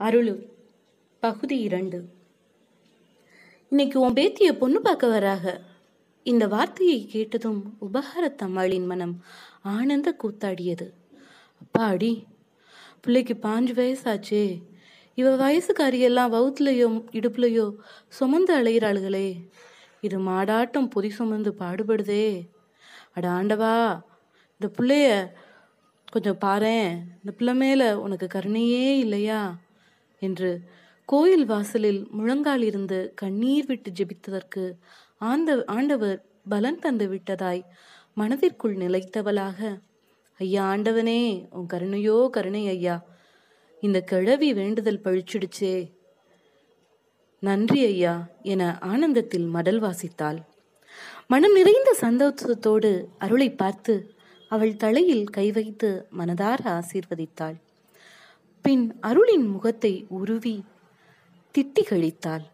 அருளு பகுதி இரண்டு இன்னைக்கு உன் பேத்திய பொண்ணு பார்க்க வராக இந்த வார்த்தையை கேட்டதும் உபகாரத்தம்மாளின் மனம் ஆனந்த கூத்தாடியது அப்பாடி பிள்ளைக்கு பாஞ்சு வயசாச்சே இவ வயசுக்காரியெல்லாம் வவுத்துலையோ இடுப்புலையோ சுமந்து அலைகிறாளுகளே இது மாடாட்டம் பொதி சுமந்து பாடுபடுதே அட ஆண்டவா இந்த பிள்ளைய கொஞ்சம் பாரேன் இந்த பிள்ளை மேல உனக்கு கருணையே இல்லையா என்று கோயில் வாசலில் முழங்கால் இருந்து கண்ணீர் விட்டு ஜெபித்ததற்கு ஆந்த ஆண்டவர் பலன் தந்து விட்டதாய் மனதிற்குள் நிலைத்தவளாக ஐயா ஆண்டவனே உன் கருணையோ கருணை ஐயா இந்த கிழவி வேண்டுதல் பழிச்சிடுச்சே நன்றி ஐயா என ஆனந்தத்தில் மடல் வாசித்தாள் மனம் நிறைந்த சந்தோஷத்தோடு அருளை பார்த்து அவள் தலையில் கை வைத்து மனதார ஆசீர்வதித்தாள் பின் அருளின் முகத்தை உருவி திட்டி கழித்தாள்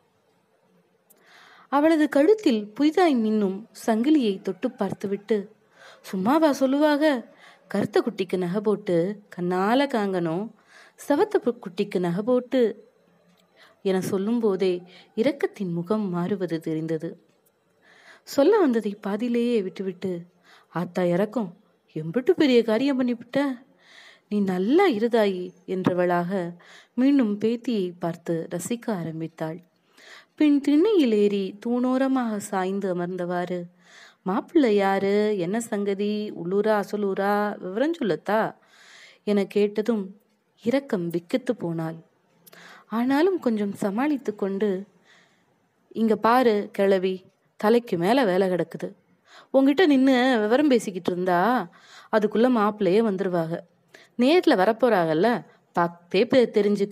அவளது கழுத்தில் புதிதாய் மின்னும் சங்கிலியை தொட்டு பார்த்துவிட்டு சும்மாவா சொல்லுவாக கருத்த குட்டிக்கு நகை போட்டு கண்ணால காங்கணும் சவத்த பு- குட்டிக்கு நகை போட்டு என சொல்லும்போதே இரக்கத்தின் முகம் மாறுவது தெரிந்தது சொல்ல வந்ததை பாதியிலேயே விட்டுவிட்டு ஆத்தா இறக்கம் எம்பிட்டு பெரிய காரியம் பண்ணிவிட்ட நீ நல்லா இருதாயி என்றவளாக மீண்டும் பேத்தியை பார்த்து ரசிக்க ஆரம்பித்தாள் பின் திண்ணையில் ஏறி தூணோரமாக சாய்ந்து அமர்ந்தவாறு மாப்பிள்ளை யாரு என்ன சங்கதி உள்ளூரா அசலூரா விவரம் சொல்லத்தா என கேட்டதும் இரக்கம் விக்கித்து போனாள் ஆனாலும் கொஞ்சம் சமாளித்து கொண்டு இங்க பாரு கிழவி தலைக்கு மேல வேலை கிடக்குது உங்ககிட்ட நின்று விவரம் பேசிக்கிட்டு இருந்தா அதுக்குள்ள மாப்பிள்ளையே வந்துருவாங்க நேர்ல வரப்போறாங்கல்ல பார்த்தே பெ- தெரிஞ்சுக்க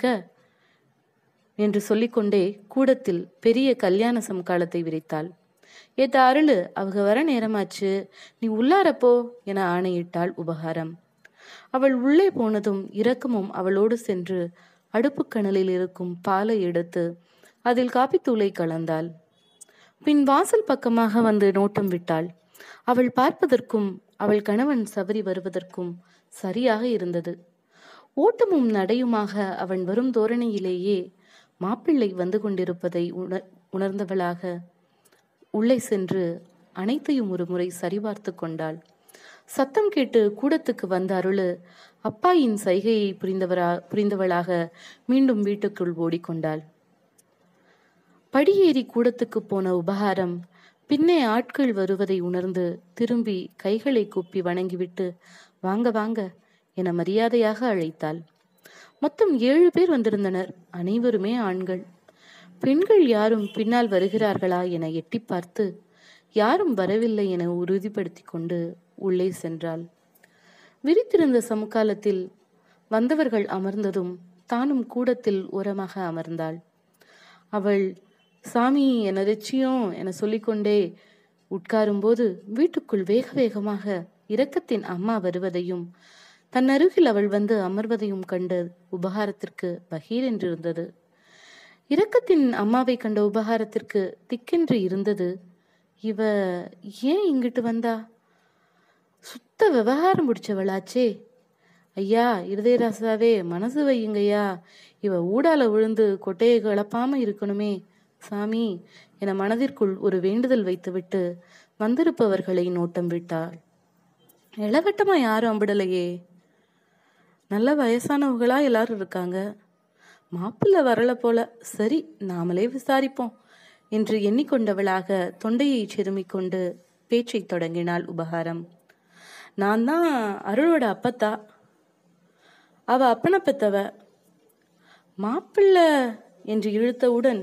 என்று சொல்லிக்கொண்டே கூடத்தில் பெரிய கல்யாண சம்காலத்தை விரித்தாள் ஏத்த அருளு அவங்க வர நேரமாச்சு நீ உள்ளாரப்போ என ஆணையிட்டாள் உபகாரம் அவள் உள்ளே போனதும் இரக்கமும் அவளோடு சென்று அடுப்புக்கணலில் இருக்கும் பாலை எடுத்து அதில் காப்பித்தூளை கலந்தாள் பின் வாசல் பக்கமாக வந்து நோட்டம் விட்டாள் அவள் பார்ப்பதற்கும் அவள் கணவன் சபரி வருவதற்கும் சரியாக இருந்தது ஓட்டமும் நடையுமாக அவன் வரும் தோரணையிலேயே மாப்பிள்ளை வந்து கொண்டிருப்பதை உண உணர்ந்தவளாக உள்ளே சென்று அனைத்தையும் ஒரு முறை சரிபார்த்து கொண்டாள் சத்தம் கேட்டு கூடத்துக்கு வந்த அருளு அப்பாயின் சைகையை புரிந்தவரா புரிந்தவளாக மீண்டும் வீட்டுக்குள் ஓடிக்கொண்டாள் படியேறி கூடத்துக்கு போன உபகாரம் பின்னே ஆட்கள் வருவதை உணர்ந்து திரும்பி கைகளை கூப்பி வணங்கிவிட்டு வாங்க வாங்க என மரியாதையாக அழைத்தாள் மொத்தம் ஏழு பேர் வந்திருந்தனர் அனைவருமே ஆண்கள் பெண்கள் யாரும் பின்னால் வருகிறார்களா என எட்டி பார்த்து யாரும் வரவில்லை என உறுதிப்படுத்தி கொண்டு உள்ளே சென்றாள் விரித்திருந்த சமுக்காலத்தில் வந்தவர்கள் அமர்ந்ததும் தானும் கூடத்தில் ஓரமாக அமர்ந்தாள் அவள் சாமி என லட்சியம் என சொல்லிக்கொண்டே உட்காரும்போது வீட்டுக்குள் வேக வேகமாக இரக்கத்தின் அம்மா வருவதையும் தன் அருகில் அவள் வந்து அமர்வதையும் கண்டு உபகாரத்திற்கு பகீர் என்றிருந்தது இரக்கத்தின் அம்மாவை கண்ட உபகாரத்திற்கு திக்கென்று இருந்தது இவ ஏன் இங்கிட்டு வந்தா சுத்த விவகாரம் பிடிச்சவளாச்சே ஐயா இருதயராசாவே மனசு வையுங்கய்யா இவ ஊடால விழுந்து கொட்டையை கிளப்பாம இருக்கணுமே சாமி என மனதிற்குள் ஒரு வேண்டுதல் வைத்துவிட்டு வந்திருப்பவர்களை நோட்டம் விட்டாள் இளவட்டமா யாரும் அம்பிடலையே நல்ல வயசானவங்களா எல்லாரும் இருக்காங்க மாப்பிள்ளை வரல போல சரி நாமளே விசாரிப்போம் என்று எண்ணிக்கொண்டவளாக தொண்டையை செருமிக் கொண்டு பேச்சை தொடங்கினாள் உபகாரம் நான் தான் அருளோட அப்பத்தா அவ அப்பனை பெத்தவ மாப்பிள்ளை என்று இழுத்தவுடன்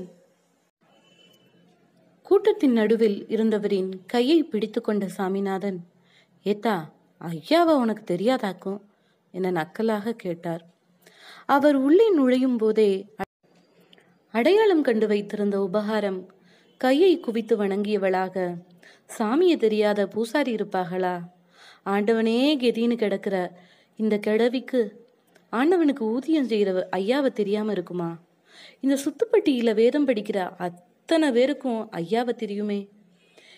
கூட்டத்தின் நடுவில் இருந்தவரின் கையை பிடித்துக்கொண்ட சாமிநாதன் ஏத்தா ஐயாவை உனக்கு தெரியாதாக்கும் என நக்கலாக கேட்டார் அவர் உள்ளே நுழையும் போதே அடையாளம் கண்டு வைத்திருந்த உபகாரம் கையை குவித்து வணங்கியவளாக சாமியை தெரியாத பூசாரி இருப்பார்களா ஆண்டவனே கெதின்னு கிடக்கிற இந்த கிழவிக்கு ஆண்டவனுக்கு ஊதியம் செய்கிற ஐயாவை தெரியாம இருக்குமா இந்த சுத்துப்பட்டியில வேதம் படிக்கிற அத்தனை பேருக்கும் ஐயாவை தெரியுமே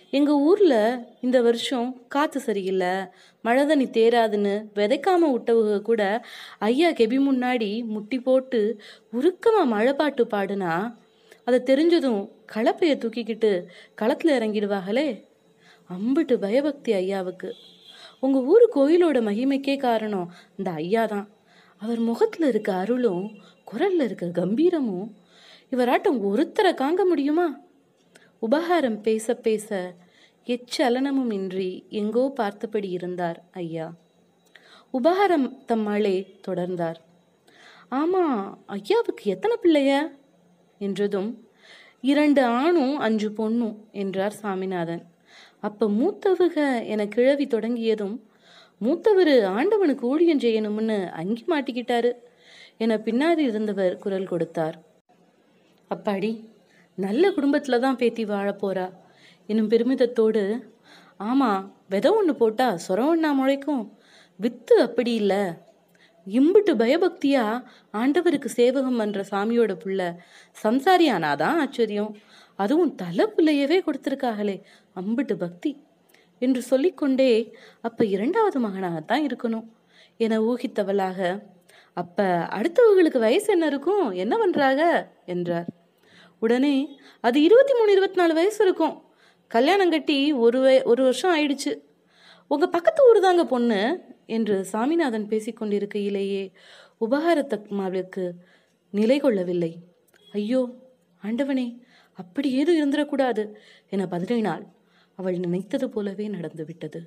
எங்க ஊர்ல இந்த வருஷம் காத்து சரியில்லை மழை தண்ணி தேராதுன்னு விதைக்காம விட்டவங்க கூட ஐயா கெபி முன்னாடி முட்டி போட்டு உருக்கமா மழை பாட்டு பாடுனா அதை தெரிஞ்சதும் கலப்பைய தூக்கிக்கிட்டு களத்துல இறங்கிடுவாங்களே அம்பிட்டு பயபக்தி ஐயாவுக்கு உங்க ஊர் கோயிலோட மகிமைக்கே காரணம் இந்த ஐயா தான் அவர் முகத்துல இருக்க அருளும் குரல்ல இருக்க கம்பீரமும் இவராட்டம் ஒருத்தரை காங்க முடியுமா உபகாரம் பேச பேச எச்சலனமும் இன்றி எங்கோ பார்த்தபடி இருந்தார் ஐயா உபகாரம் தம்மாளே தொடர்ந்தார் ஆமா ஐயாவுக்கு எத்தனை பிள்ளைய என்றதும் இரண்டு ஆணும் அஞ்சு பொண்ணும் என்றார் சாமிநாதன் அப்ப மூத்தவக என கிழவி தொடங்கியதும் மூத்தவர் ஆண்டவனுக்கு ஊழியம் செய்யணும்னு அங்கி மாட்டிக்கிட்டாரு என பின்னாடி இருந்தவர் குரல் கொடுத்தார் அப்பாடி நல்ல குடும்பத்துல தான் பேத்தி வாழப் போறா எனும் பெருமிதத்தோடு ஆமா விதை ஒன்று போட்டா சொரம் ஒண்ணா முளைக்கும் வித்து அப்படி இல்லை இம்புட்டு பயபக்தியா ஆண்டவருக்கு சேவகம் பண்ற சாமியோட புள்ள சம்சாரியானாதான் ஆச்சரியம் அதுவும் தலை புள்ளையவே கொடுத்துருக்காங்களே அம்புட்டு பக்தி என்று சொல்லிக்கொண்டே அப்ப இரண்டாவது மகனாகத்தான் இருக்கணும் என ஊகித்தவளாக அப்ப அடுத்தவங்களுக்கு வயசு என்ன இருக்கும் என்ன பண்றாங்க என்றார் உடனே அது இருபத்தி மூணு இருபத்தி நாலு வயசு இருக்கும் கல்யாணம் கட்டி ஒரு வய ஒரு வருஷம் ஆயிடுச்சு உங்க பக்கத்து ஊர் தாங்க பொண்ணு என்று சாமிநாதன் பேசிக்கொண்டிருக்கையிலேயே உபகாரத்தம்மாவுக்கு நிலை கொள்ளவில்லை ஐயோ ஆண்டவனே அப்படி ஏதும் இருந்துடக்கூடாது என பதறினாள் அவள் நினைத்தது போலவே நடந்துவிட்டது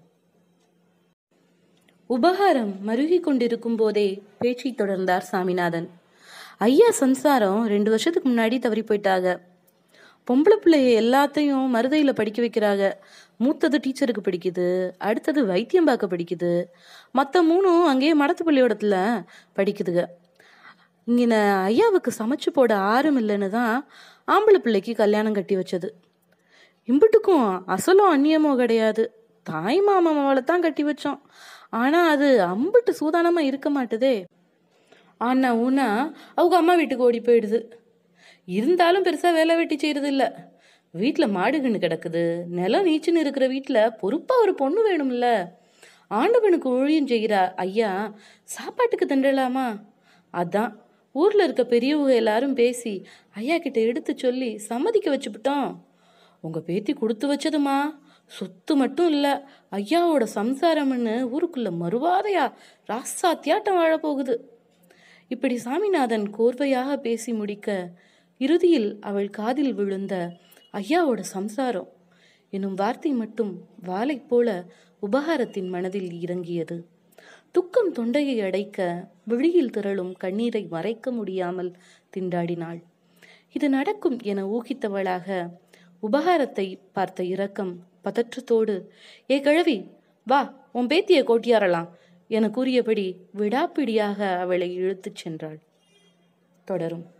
உபகாரம் மருகிக் கொண்டிருக்கும் போதே பேச்சை தொடர்ந்தார் சாமிநாதன் ஐயா சம்சாரம் ரெண்டு வருஷத்துக்கு முன்னாடி தவறி போயிட்டாங்க பொம்பளை பிள்ளைய எல்லாத்தையும் மருதையில் படிக்க வைக்கிறாங்க மூத்தது டீச்சருக்கு படிக்குது அடுத்தது வைத்தியம் பார்க்க படிக்குது மற்ற மூணும் அங்கேயே மடத்து பள்ளியோடத்தில் படிக்குதுங்க இங்கின ஐயாவுக்கு சமைச்சு போட ஆறும் இல்லைன்னு தான் ஆம்பளை பிள்ளைக்கு கல்யாணம் கட்டி வச்சது இம்புட்டுக்கும் அசலும் அந்நியமோ கிடையாது தாய் மாமாவை தான் கட்டி வச்சோம் ஆனால் அது அம்புட்டு சூதானமாக இருக்க மாட்டுதே ஆனா ஊனா அவங்க அம்மா வீட்டுக்கு ஓடி போயிடுது இருந்தாலும் பெருசாக வேலை வெட்டி செய்யறது இல்லை வீட்டில் மாடுகன்னு கிடக்குது நிலம் நீச்சுன்னு இருக்கிற வீட்டில் பொறுப்பாக ஒரு பொண்ணு வேணும்ல ஆண்டவனுக்கு ஊழியம் செய்கிற ஐயா சாப்பாட்டுக்கு திண்டலாமா அதான் ஊரில் இருக்க பெரியவங்க எல்லாரும் பேசி ஐயா கிட்ட எடுத்து சொல்லி சம்மதிக்க வச்சுவிட்டோம் உங்கள் பேத்தி கொடுத்து வச்சதுமா சொத்து மட்டும் இல்லை ஐயாவோட சம்சாரம்னு ஊருக்குள்ள மறுவாதையா ராசா தியாட்டம் வாழப் போகுது இப்படி சாமிநாதன் கோர்வையாக பேசி முடிக்க இறுதியில் அவள் காதில் விழுந்த ஐயாவோட சம்சாரம் எனும் வார்த்தை மட்டும் வாளைப் போல உபகாரத்தின் மனதில் இறங்கியது துக்கம் தொண்டையை அடைக்க விழியில் திரளும் கண்ணீரை மறைக்க முடியாமல் திண்டாடினாள் இது நடக்கும் என ஊகித்தவளாக உபகாரத்தை பார்த்த இரக்கம் பதற்றத்தோடு ஏ கிழவி வா உன் பேத்தியை கோட்டியாரலாம் என கூறியபடி விடாப்பிடியாக அவளை இழுத்துச் சென்றாள் தொடரும்